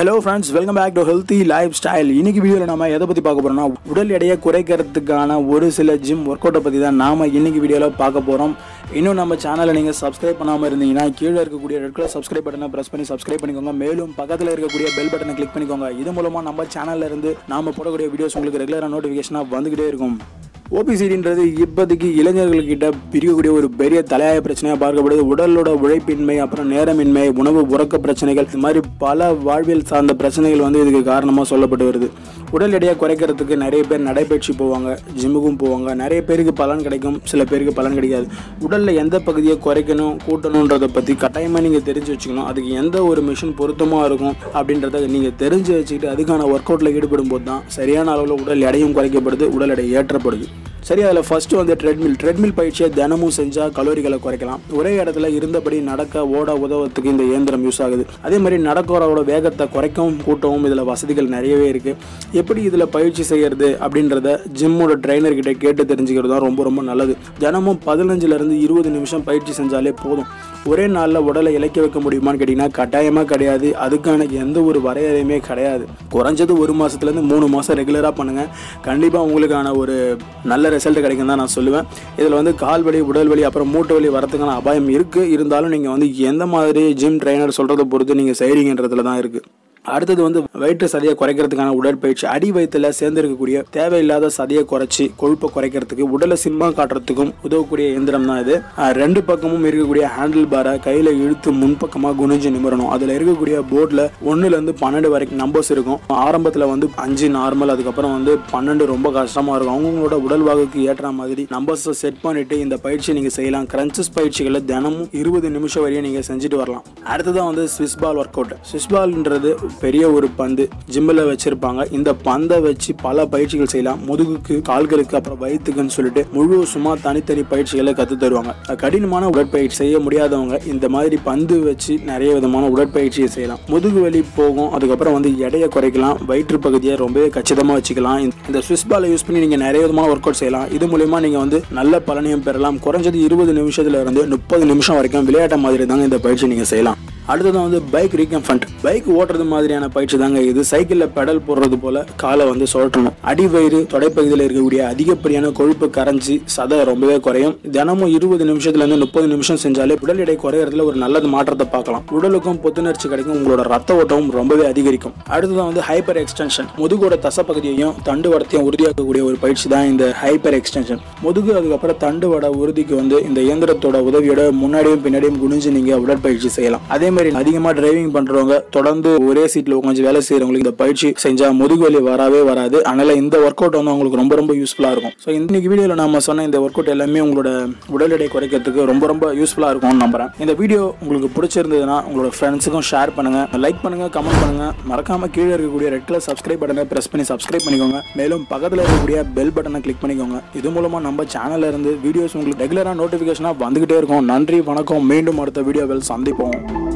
hello friends welcome back to healthy lifestyle இன்னைக்கு வீடியோவில் நம்ம எதை பற்றி பார்க்க போகிறோம்னா உடல் எடையை குறைக்கிறதுக்கான ஒரு சில ஜிம் ஒர்க் அவுட்டை பற்றி தான் நாம் இன்னைக்கு வீடியோவில் பார்க்க போகிறோம் இன்னும் நம்ம சேனலை நீங்கள் சப்ஸ்கிரைப் பண்ணாமல் இருந்தீங்கன்னா கீழே இருக்கக்கூடிய ரெட் கலர் சப்ஸ்கிரைப் பட்டனை ப்ரெஸ் பண்ணி சப்ஸ்கிரைப் பண்ணிக்கோங்க மேலும் பக்கத்தில் இருக்கக்கூடிய பெல் பட்டனை கிளிக் பண்ணிக்கோங்க இது மூலமாக நம்ம சேனல்ல இருந்து நாம போடக்கூடிய வீடியோஸ் உங்களுக்கு ரெகுலராக நோட்டிஃபிகேஷனாக வந்துகிட்டே இருக்கும் ஓபிசிடின்றது இப்போதைக்கு இளைஞர்கள்கிட்ட பிரிக்கக்கூடிய ஒரு பெரிய தலையாய பிரச்சனையாக பார்க்கப்படுது உடலோட உழைப்பின்மை அப்புறம் நேரமின்மை உணவு உறக்க பிரச்சனைகள் இந்த மாதிரி பல வாழ்வியல் சார்ந்த பிரச்சனைகள் வந்து இதுக்கு காரணமாக சொல்லப்பட்டு வருது உடல் எடையை குறைக்கிறதுக்கு நிறைய பேர் நடைபயிற்சி போவாங்க ஜிம்முக்கும் போவாங்க நிறைய பேருக்கு பலன் கிடைக்கும் சில பேருக்கு பலன் கிடைக்காது உடலில் எந்த பகுதியை குறைக்கணும் கூட்டணுன்றதை பற்றி கட்டாயமாக நீங்கள் தெரிஞ்சு வச்சுக்கணும் அதுக்கு எந்த ஒரு மிஷின் பொருத்தமாக இருக்கும் அப்படின்றத நீங்கள் தெரிஞ்சு வச்சுக்கிட்டு அதுக்கான ஒர்க் அவுட்டில் ஈடுபடும் போது தான் சரியான அளவில் உடல் எடையும் குறைக்கப்படுது உடல் எடை ஏற்றப்படுது சரி அதில் ஃபஸ்ட்டு வந்து ட்ரெட்மில் ட்ரெட்மில் பயிற்சியை தினமும் செஞ்சால் கலோரிகளை குறைக்கலாம் ஒரே இடத்துல இருந்தபடி நடக்க ஓட உதவத்துக்கு இந்த இயந்திரம் யூஸ் ஆகுது அதே மாதிரி நடக்கிறோட வேகத்தை குறைக்கவும் கூட்டவும் இதில் வசதிகள் நிறையவே இருக்குது எப்படி இதில் பயிற்சி செய்கிறது அப்படின்றத ஜிம்மோட ட்ரைனர்கிட்ட கேட்டு தெரிஞ்சுக்கிறது தான் ரொம்ப ரொம்ப நல்லது தினமும் பதினஞ்சுலேருந்து இருபது நிமிஷம் பயிற்சி செஞ்சாலே போதும் ஒரே நாளில் உடலை இழைக்க வைக்க முடியுமான்னு கேட்டிங்கன்னா கட்டாயமாக கிடையாது அதுக்கான எந்த ஒரு வரையறையுமே கிடையாது குறைஞ்சது ஒரு மாதத்துலேருந்து மூணு மாதம் ரெகுலராக பண்ணுங்கள் கண்டிப்பாக உங்களுக்கான ஒரு நல்ல ரிசல்ட் கிடைக்கும் தான் நான் சொல்லுவேன் இதில் வந்து கால் வலி உடல் வலி அப்புறம் மூட்டு வலி வரதுக்கான அபாயம் இருக்குது இருந்தாலும் நீங்கள் வந்து எந்த மாதிரி ஜிம் ட்ரைனர் சொல்கிறத பொறுத்து நீங்கள் செய்கிறீங்கன்றதுல தான் இருக்குது அடுத்தது வந்து வயிற்று சதையை குறைக்கிறதுக்கான உடற்பயிற்சி அடி வயிற்றுல சேர்ந்திருக்கக்கூடிய தேவையில்லாத சதையை குறைச்சி கொழுப்பை குறைக்கிறதுக்கு உடலை சிம்மா காட்டுறதுக்கும் உதவக்கூடிய இயந்திரம் தான் இது அஹ் ரெண்டு பக்கமும் இருக்கக்கூடிய ஹேண்டில் பாரை கையில் இழுத்து முன்பக்கமாக குனிஞ்சு நிமிரணும் அதில் இருக்கக்கூடிய போர்டில் ஒன்றுலேருந்து பன்னெண்டு வரைக்கும் நம்பர்ஸ் இருக்கும் ஆரம்பத்தில் வந்து அஞ்சு நார்மல் அதுக்கப்புறம் வந்து பன்னெண்டு ரொம்ப கஷ்டமாக இருக்கும் அவங்கவுங்களோட உடல் வாகுக்கு ஏற்ற மாதிரி நம்பர்ஸை செட் பண்ணிட்டு இந்த பயிற்சியை நீங்கள் செய்யலாம் கிரன்ச்சஸ் பயிற்சிகளை தினமும் இருபது நிமிஷம் வரையும் நீங்கள் செஞ்சுட்டு வரலாம் அடுத்ததான் வந்து Swiss ball workout Swiss பால்ன்றது பெரிய ஒரு பந்து ஜிம்மில் வச்சிருப்பாங்க இந்த பந்தை வச்சு பல பயிற்சிகள் செய்யலாம் முதுகுக்கு கால்களுக்கு அப்புறம் வயிற்றுக்குன்னு சொல்லிட்டு முழுசுமா தனித்தனி பயிற்சிகளை கற்று தருவாங்க கடினமான உடற்பயிற்சி செய்ய முடியாதவங்க இந்த மாதிரி பந்து வச்சு நிறைய விதமான உடற்பயிற்சியை செய்யலாம் முதுகு வலி போகும் அதுக்கப்புறம் வந்து எடையை குறைக்கலாம் வயிற்று பகுதியை ரொம்பவே கச்சிதமாக வச்சுக்கலாம் இந்த ஸ்விஸ் பாலை யூஸ் பண்ணி நீங்கள் நிறைய விதமான ஒர்க் அவுட் செய்யலாம் இது மூலயமா நீங்கள் வந்து நல்ல பலனையும் பெறலாம் குறைஞ்சது இருபது நிமிஷத்துல இருந்து முப்பது நிமிஷம் வரைக்கும் விளையாட்ட மாதிரி தாங்க இந்த பயிற்சி நீங்கள் செய்யலாம் அடுத்ததான் வந்து பைக் ரீகம்ஃபண்ட் பைக் ஓட்டுறது மாதிரியான பயிற்சி தாங்க இது சைக்கிளில் பெடல் போடுறது போல காலை வந்து சுழற்றணும் அடிவயிறு தொடைப்பகுதியில் இருக்கக்கூடிய அதிகப்படியான கொழுப்பு கரைஞ்சி சதை ரொம்பவே குறையும் தினமும் இருபது நிமிஷத்துலேருந்து முப்பது நிமிஷம் செஞ்சாலே உடல் எடை குறையறதுல ஒரு நல்ல மாற்றத்தை பார்க்கலாம் உடலுக்கும் புத்துணர்ச்சி கிடைக்கும் உங்களோட ரத்த ஓட்டமும் ரொம்பவே அதிகரிக்கும் அடுத்ததான் வந்து ஹைப்பர் எக்ஸ்டென்ஷன் முதுகோட தசப்பகுதியையும் தண்டு வடத்தையும் உறுதியாக்கக்கூடிய ஒரு பயிற்சி தான் இந்த ஹைப்பர் எக்ஸ்டென்ஷன் முதுகு அதுக்கப்புறம் தண்டு வட உறுதிக்கு வந்து இந்த இயந்திரத்தோட உதவியோட முன்னாடியும் பின்னாடியும் குனிஞ்சு நீங்க உடற்பயிற்சி செய்யலாம் அதே மாதிரி அதிகமா டிரைவிங் பண்றவங்க தொடர்ந்து ஒரே சீட்ல உட்காந்து வேலை செய்யறவங்களுக்கு இந்த பயிற்சி செஞ்சா முதுகு வலி வரவே வராது அதனால இந்த ஒர்க் அவுட் வந்து உங்களுக்கு ரொம்ப ரொம்ப யூஸ்ஃபுல்லா இருக்கும் ஸோ இன்னைக்கு வீடியோல நாம சொன்ன இந்த ஒர்க் அவுட் எல்லாமே உங்களோட உடல் எடை குறைக்கிறதுக்கு ரொம்ப ரொம்ப யூஸ்ஃபுல்லா இருக்கும்னு நம்புறேன் இந்த வீடியோ உங்களுக்கு பிடிச்சிருந்ததுன்னா உங்களோட ஃப்ரெண்ட்ஸுக்கும் ஷேர் பண்ணுங்க லைக் பண்ணுங்க கமெண்ட் பண்ணுங்க மறக்காம கீழே இருக்கக்கூடிய ரெட் கலர் சப்ஸ்கிரைப் பட்டனை பிரஸ் பண்ணி சப்ஸ்கிரைப் பண்ணிக்கோங்க மேலும் பக்கத்தில் இருக்கக்கூடிய பெல் பட்டனை கிளிக் பண்ணிக்கோங்க இது மூலமா நம்ம சேனல்ல இருந்து வீடியோஸ் உங்களுக்கு ரெகுலரா நோட்டிபிகேஷனா வந்துகிட்டே இருக்கும் நன்றி வணக்கம் மீண்டும் அடுத்த வீடியோவில் சந்திப்போம்